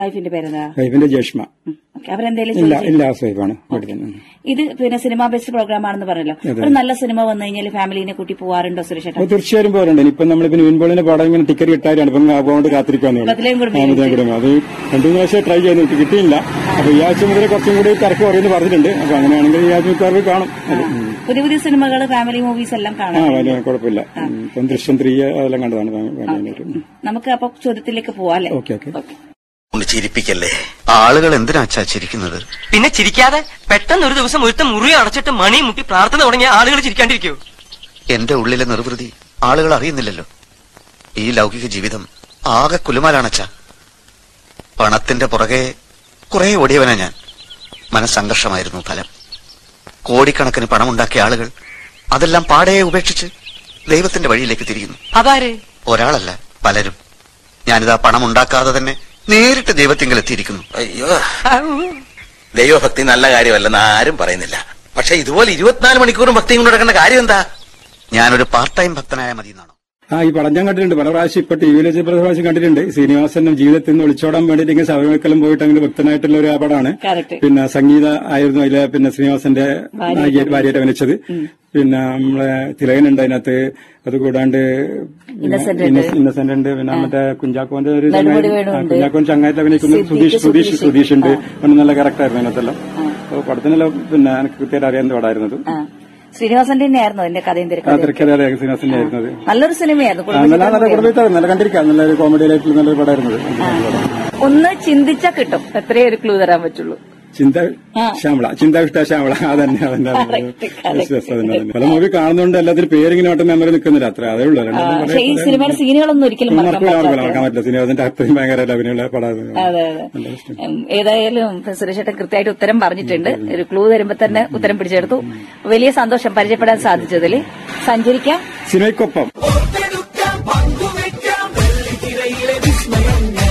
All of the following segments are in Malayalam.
വൈഫിന്റെ പേരെന്താ വൈഫിന്റെ ജേഷ്മ ഉം. ഓക്കേ. അവരെന്തേലും ഇല്ല ചോദിച്ചു ഇല്ല ഹൗസ് വൈഫാണ് ഇവിടെ തന്നെ ഉം. ഇത് പിന്നെ സിനിമ ബേസ്ഡ് പ്രോഗ്രാം ആണെന്ന് പറഞ്ഞല്ലോ ഒരു നല്ല സിനിമ വന്നു കഴിഞ്ഞാൽ ഫാമിലിനെ കൂട്ടി പോവാറുണ്ടോ സുരേഷ് അപ്പൊ തീർച്ചയായും പോരുണ്ട് ഇനിയിപ്പം നമ്മളിപ്പോ നിവിൻപോളിന്റെ പടം ഇങ്ങനെ ടിക്കറ്റ് കിട്ടാനാണ് ഇപ്പം അതുകൊണ്ട് കാത്തിരിക്കാന്ന് ബദലേം കുടുംബം കുടുംബം അത് രണ്ടു മൂന്ന് പ്രാവശ്യം ട്രൈ ചെയ്ത് നോക്കി കിട്ടിയില്ല അപ്പൊ ഈ ആഴ്ച മുതൽ കുറച്ചും കൂടി തിരക്ക് പറയുമെന്ന് പറഞ്ഞിട്ടുണ്ട് അപ്പൊ അങ്ങനെയാണെങ്കിൽ ഈ ആഴ്ച മിക്കവാറും കാണും അത്. ഉം. പുതിയ പുതിയ സിനിമകൾ ഫാമിലി മൂവീസ് എല്ലാം ആ കാണാം വലിയ കുഴപ്പമില്ല ഉം. ഇപ്പം ദൃശ്യം ത്രീ അതെല്ലാം കണ്ടതാണ് ഭയങ്കരമായിട്ട്. ഉം. നമുക്ക് അപ്പൊ ചോദ്യത്തിലേക്ക് പോവാം അല്ലേ ഓക്കെ ഓക്കെ ഓക്കെ ഒന്ന് ചിരിപ്പിക്കല്ലേ ആളുകൾ എന്തിനാ അച്ഛാ ചിരിക്കുന്നത് പിന്നെ ചിരിക്കാതെ പെട്ടെന്ന് ഒരു ദിവസം ഒരുത്ത മുറി അടച്ചിട്ട് മണി മുട്ടി പ്രാർത്ഥന തുടങ്ങിയ ആളുകൾ ചിരിക്കാണ്ടിരിക്കോ എന്റെ ഉള്ളിലെ നിർവൃതി ആളുകൾ അറിയുന്നില്ലല്ലോ ഈ ലൗകിക ജീവിതം ആകെ കുലുമാലാണച്ചാ പണത്തിന്റെ പുറകെ കുറെ ഓടിയവനാ ഞാൻ മനസ്സംഘർഷമായിരുന്നു ഫലം കോടിക്കണക്കിന് പണമുണ്ടാക്കിയ ആളുകൾ അതെല്ലാം പാടെ ഉപേക്ഷിച്ച് ദൈവത്തിന്റെ വഴിയിലേക്ക് തിരിയുന്നു അതാര് ഒരാളല്ല പലരും ഞാനിതാ പണം ഉണ്ടാക്കാതെ തന്നെ നേരിട്ട് ദൈവത്തിങ്കൽ എത്തിയിരിക്കുന്നു അയ്യോ ദൈവഭക്തി നല്ല കാര്യമല്ലെന്ന് ആരും പറയുന്നില്ല പക്ഷെ ഇതുപോലെ ഇരുപത്തിനാല് മണിക്കൂറും ഭക്തിയും കൊണ്ട് നടക്കേണ്ട കാര്യം എന്താ ഞാനൊരു പാർട്ട് ടൈം ഭക്തനായ മതി എന്നാണോ ആ ഈ പടം ഞാൻ കണ്ടിട്ടുണ്ട് പല പ്രാവശ്യം ഇപ്പൊ ടി വിയിൽ വെച്ച് പല പ്രാവശ്യം കണ്ടിട്ടുണ്ട് ശ്രീനിവാസനും ജീവിതത്തിൽ നിന്ന് ഒളിച്ചോടാൻ വേണ്ടിയിട്ട് ഇങ്ങനെ ശബരിമലക്കെല്ലാം പോയിട്ട് അങ്ങനെ ഭക്തനായിട്ടുള്ള ഒരു പടമാണ് കറക്റ്റ് പിന്നെ സംഗീത ആയിരുന്നു അതിലെ പിന്നെ ശ്രീനിവാസന്റെ നായിക- ഭാര്യയായിട്ട് അഭിനയിച്ചത് പിന്നെ നമ്മളെ തിലകനുണ്ട് അതിനകത്ത് അത് കൂടാണ്ട് ഇന്നസെന്റ് ഉണ്ട്. ഇന്നസെന്റ് ഉണ്ട് പിന്നെ മറ്റേ കുഞ്ചാക്കോന്റെ ഒരു നെടുമുടി ചങ്ങായി- വേണു ആ, ഉണ്ട്. കുഞ്ചാക്കോൻ ചങ്ങായിട്ട് അഭിനയിക്കുന്ന സിദ്ദിഖ് സുധീഷ് സുധീഷ് സുധീഷ്. സുധീഷ് ഉണ്ട് അവന് നല്ല ക്യാരക്ടറായിരുന്നു അതിനകത്തെല്ലാം അപ്പൊ പടത്തിനെല്ലാം പിന്നെ എനിക്ക് കൃത്യമായിട്ട് അറിയാവുന്ന പടമായിരുന്നത് ആ ശ്രീനിവാസന്റെ തന്നെയായിരുന്നു എന്റെ കഥയും ആ തിരക്കഥയും തിരക്കഥ ശ്രീനിവാസന്റെ ആയിരുന്നത് നല്ലൊരു സിനിമയായിരുന്നു ആ, നല്ല നല്ല കുടുംബത്തിൽ കുടുംബത്തായിരുന്നു നല്ല കണ്ടിരിക്കാം നല്ലൊരു കോമഡി ലൈഫിൽ നല്ലൊരു പടമായിരുന്നത് ഒന്ന് ചിന്തിച്ചാ കിട്ടും എത്രയേ ഒരു ക്ലൂ തരാൻ പറ്റുള്ളൂ ചിന്ത ശ്യാമള ചിന്താവിഷ്ട ശ്യാമള അതന്നെ അതന്നെ അതന്നെ. Yes, yes, അതന്നെ, അതന്നെ. പല മൂവി കാണുന്നതുകൊണ്ട് എല്ലാത്തിനും പേരിങ്ങനെ ഒട്ടും മെമ്മറി നിൽക്കുന്നില്ല അത്ര അതേ ഉള്ളൂ അല്ലാണ്ട് ഒന്നും പക്ഷെ ഈ പറയാൻ- സിനിമയുടെ സീനുകളൊന്നും ഒരിക്കലും മറക്കാൻ മറക്കൂല, മറക്കൂല, പറ്റാത്ത മറക്കാൻ പറ്റില്ല സിനിമത്തിന്റെ അത്രയും ഭയങ്കര അഭിനയുള്ള പടമായിരുന്നു അതെ അതെ ഉം, ഏതായാലും സുരേഷേട്ടൻ കൃത്യമായിട്ട് ഉത്തരം പറഞ്ഞിട്ടുണ്ട് ഒരു ക്ലൂ തരുമ്പോ തന്നെ ഉത്തരം പിടിച്ചെടുത്തു വലിയ സന്തോഷം പരിചയപ്പെടാൻ സാധിച്ചതിൽ സഞ്ചരിക്കാം സിനിമയ്ക്കൊപ്പം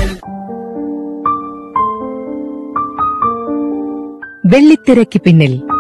വെള്ളിത്തിരക്ക് പിന്നിൽ